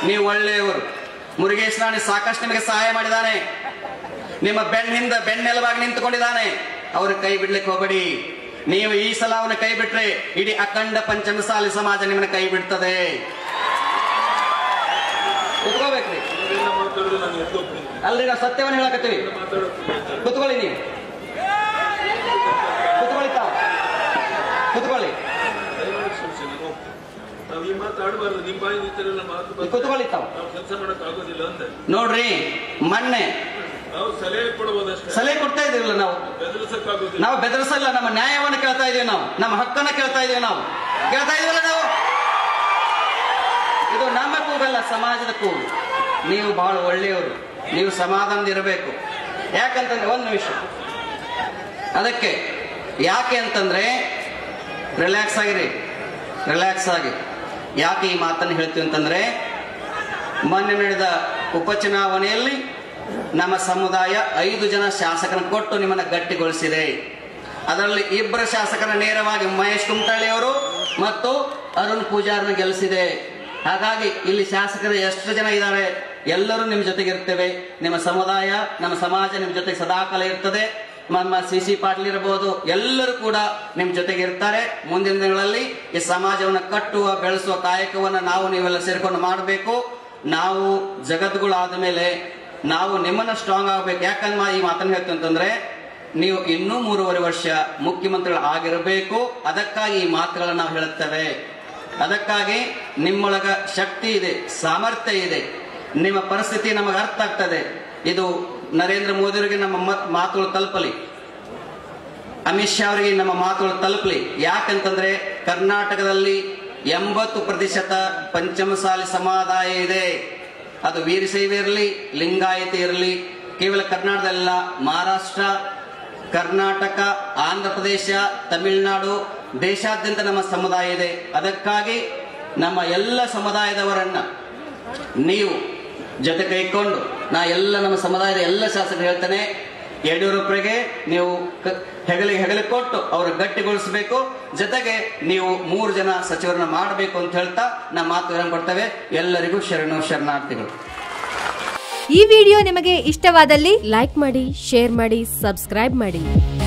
ನೀವು ಒಳ್ಳೆಯವರು ಮುರುಗೇಶ್ ರಾಣಿ ಸಾಕಷ್ಟು ನಿಮಗೆ ಸಹಾಯ ಮಾಡಿದ್ದಾನೆ ನಿಮ್ಮ ಬೆನ್ನಿಂದ ಬೆನ್ನೆಲುಬಾಗಿ ನಿಂತುಕೊಂಡಿದ್ದಾನೆ ಅವ್ರ ಕೈ ಬಿಡ್ಲಿಕ್ಕೆ ಹೋಗಬೇಡಿ ನೀವು ಈ ಸಲ ಅವನ ಕೈ ಬಿಟ್ರೆ ಇಡೀ ಅಖಂಡ ಪಂಚಮಸಾಲಿ ಸಮಾಜ ನಿಮ್ಮನ್ನ ಕೈ ಬಿಡ್ತದೆ ಕುತ್ಕೋಬೇಕ್ರಿ ಇದೆಲ್ಲ ಮಾತಾಡೋದು ನಾನು ಎದ್ದು ಹೋಗ್ತೀನಿ ಅಲ್ರಿ ನಾವು ಸತ್ಯವನ್ನು ಹೇಳಕತ್ತೀವಿ ಮಾತಾಡೋದು ಕುತ್ಕೊಳ್ಳಿ ನೀವು ಕುತ್ಕೊಳ್ಳಿ ತಾವು ಕುತ್ಕೊಳ್ಳಿ ದಯಮಾಡಿ ಕ್ಷಮಿಸಿ ನಾನು ಹೋಗ್ತೀನಿ ನಾವು ಈ ಮಾತಾಡಬಾರ್ದು ನಿಮ್ಮ ಬಾಯಿ ಈ ತರ ಎಲ್ಲ ಮಾತು ಬಂದ್ರೆ ಕುತ್ಕೊಳ್ಳಿ ತಾವು ನಾವು ಕೆಲಸ ಮಾಡಕ್ ಆಗೋದಿಲ್ಲ ಅಂದೆ ನೋಡ್ರಿ ಮೊನ್ನೆ ನಾವು ಸಲಹೆ ಕೊಡಬಹುದಷ್ಟೇ ಸಲಹೆ ಕೊಡ್ತಾ ಇದೀವಲ್ಲ ನಾವು ಬೆದರಿಸಕ್ಕಾಗೋದಿಲ್ಲ ನಾವು ಬೆದರಿಸಲ್ಲ ನಮ್ಮ ನ್ಯಾಯವನ್ನು ಕೇಳ್ತಾ ಇದೀವಿ ನಾವು ನಮ್ಮ ಹಕ್ಕನ್ನ ಕೇಳ್ತಾ ಇದೀವಿ ನಾವು ಕೇಳ್ತಾ ಇದೀವಲ್ಲ ನಾವು ಇದು ನಮ್ಮ ಕೂಗಲ್ಲ ಸಮಾಜದ ಕೂಗು ನೀವು ಬಹಳ ಒಳ್ಳೆಯವರು ನೀವು ಸಮಾಧಾನದಿರಬೇಕು ಯಾಕಂತಂದ್ರೆ ಒಂದು ನಿಮಿಷ ಅದಕ್ಕೆ ಯಾಕೆ ಅಂತಂದ್ರೆ ರಿಲ್ಯಾಕ್ಸ್ ಆಗಿರಿ ರಿಲ್ಯಾಕ್ಸ್ ಆಗಿ ಯಾಕೆ ಈ ಮಾತನ್ನು ಹೇಳ್ತೀವಿ ಅಂತಂದ್ರೆ ಮೊನ್ನೆ ನಡೆದ ಉಪಚುನಾವಣೆಯಲ್ಲಿ ನಮ್ಮ ಸಮುದಾಯ ಐದು ಜನ ಶಾಸಕರನ್ನು ಕೊಟ್ಟು ನಿಮ್ಮನ್ನ ಗಟ್ಟಿಗೊಳಿಸಿದೆ ಅದರಲ್ಲಿ ಇಬ್ಬರು ಶಾಸಕರ ನೇರವಾಗಿ ಮಹೇಶ್ ಕುಮಟಳ್ಳಿ ಅವರು ಮತ್ತು ಅರುಣ್ ಪೂಜಾರ್ನ ಗೆಲ್ಲಿಸಿದೆ ಹಾಗಾಗಿ ಇಲ್ಲಿ ಶಾಸಕರು ಎಷ್ಟು ಜನ ಇದ್ದಾರೆ ಎಲ್ಲರೂ ನಿಮ್ಮ ಜೊತೆಗೆ ಇರ್ತೇವೆ ನಿಮ್ಮ ಸಮುದಾಯ ನಮ್ಮ ಸಮಾಜ ನಿಮ್ಮ ಜೊತೆಗೆ ಸದಾಕಾಲ ಇರ್ತದೆ ನಮ್ಮ ಸಿ ಸಿ ಪಾಟೀಲ್ ಇರಬಹುದು ಎಲ್ಲರೂ ಕೂಡ ನಿಮ್ ಜೊತೆಗೆ ಇರ್ತಾರೆ ಮುಂದಿನ ದಿನಗಳಲ್ಲಿ ಈ ಸಮಾಜವನ್ನು ಕಟ್ಟುವ ಬೆಳೆಸುವ ಕಾಯಕವನ್ನ ನಾವು ನೀವೆಲ್ಲ ಸೇರ್ಕೊಂಡು ಮಾಡಬೇಕು ನಾವು ಜಗದ್ಗುಳಾದ ಮೇಲೆ ನಾವು ನಿಮ್ಮನ್ನ ಸ್ಟ್ರಾಂಗ್ ಆಗ್ಬೇಕು ಯಾಕಂದ್ರೆ ಈ ಮಾತನ್ನ ಹೇಳ್ತೀವಿ ಅಂತಂದ್ರೆ ನೀವು ಇನ್ನೂ ಮೂರುವರೆ ವರ್ಷ ಮುಖ್ಯಮಂತ್ರಿಗಳು ಆಗಿರಬೇಕು ಅದಕ್ಕಾಗಿ ಈ ಮಾತುಗಳನ್ನ ನಾವು ಹೇಳುತ್ತೇವೆ ಅದಕ್ಕಾಗಿ ನಿಮ್ಮೊಳಗ ಶಕ್ತಿ ಇದೆ ಸಾಮರ್ಥ್ಯ ಇದೆ ನಿಮ್ಮ ಪರಿಸ್ಥಿತಿ ನಮಗೆ ಅರ್ಥ ಆಗ್ತದೆ ಇದು ನರೇಂದ್ರ ಮೋದಿಯವರಿಗೆ ನಮ್ಮ ಮತ್- ಮಾತುಗಳು ತಲುಪಲಿ ಅಮಿತ್ ಶಾ ಅವರಿಗೆ ನಮ್ಮ ಮಾತುಗಳು ತಲುಪಲಿ ಯಾಕಂತಂದ್ರೆ ಕರ್ನಾಟಕದಲ್ಲಿ ಎಂಬತ್ತು ಪ್ರತಿಶತ ಪಂಚಮಸಾಲಿ ಸಮುದಾಯ ಇದೆ ಅದು ವೀರಶೈವ ಇರಲಿ ಲಿಂಗಾಯತ ಇರಲಿ ಕೇವಲ ಕರ್ನಾಟಕದಲ್ಲ ಮಹಾರಾಷ್ಟ್ರ ಕರ್ನಾಟಕ ಆಂಧ್ರ ಪ್ರದೇಶ ತಮಿಳುನಾಡು ದೇಶಾದ್ಯಂತ ನಮ್ಮ ಸಮುದಾಯ ಇದೆ ಅದಕ್ಕಾಗಿ ನಮ್ಮ ಎಲ್ಲ ಸಮುದಾಯದವರನ್ನ ನೀವು ಜೊತೆ ಕೈಕೊಂಡು ನಾ ಎಲ್ಲ ನಮ್ಮ ಸಮುದಾಯದ ಎಲ್ಲ ಶಾಸಕರು ಹೇಳ್ತೇನೆ ಯಡಿಯೂರಪ್ಪರಿಗೆ ನೀವು ಕ- ಹೆಗಲಿಗೆ ಹೆಗಲಿ ಕೊಟ್ಟು ಅವರು ಗಟ್ಟಿಗೊಳಿಸಬೇಕು ಜೊತೆಗೆ ನೀವು ಮೂರು ಜನ ಸಚಿವರನ್ನ ಮಾಡಬೇಕು ಅಂತ ಹೇಳ್ತಾ ನಮ್ಮ ಮಾತು ವಿರಾಮ ಕೊಡ್ತೇವೆ ಎಲ್ಲರಿಗೂ ಶರಣು ಶರಣಾರ್ಥಿಗಳು ಈ ವಿಡಿಯೋ ನಿಮಗೆ ಇಷ್ಟವಾದಲ್ಲಿ ಲೈಕ್ ಮಾಡಿ ಶೇರ್ ಮಾಡಿ ಸಬ್ಸ್ಕ್ರೈಬ್ ಮಾಡಿ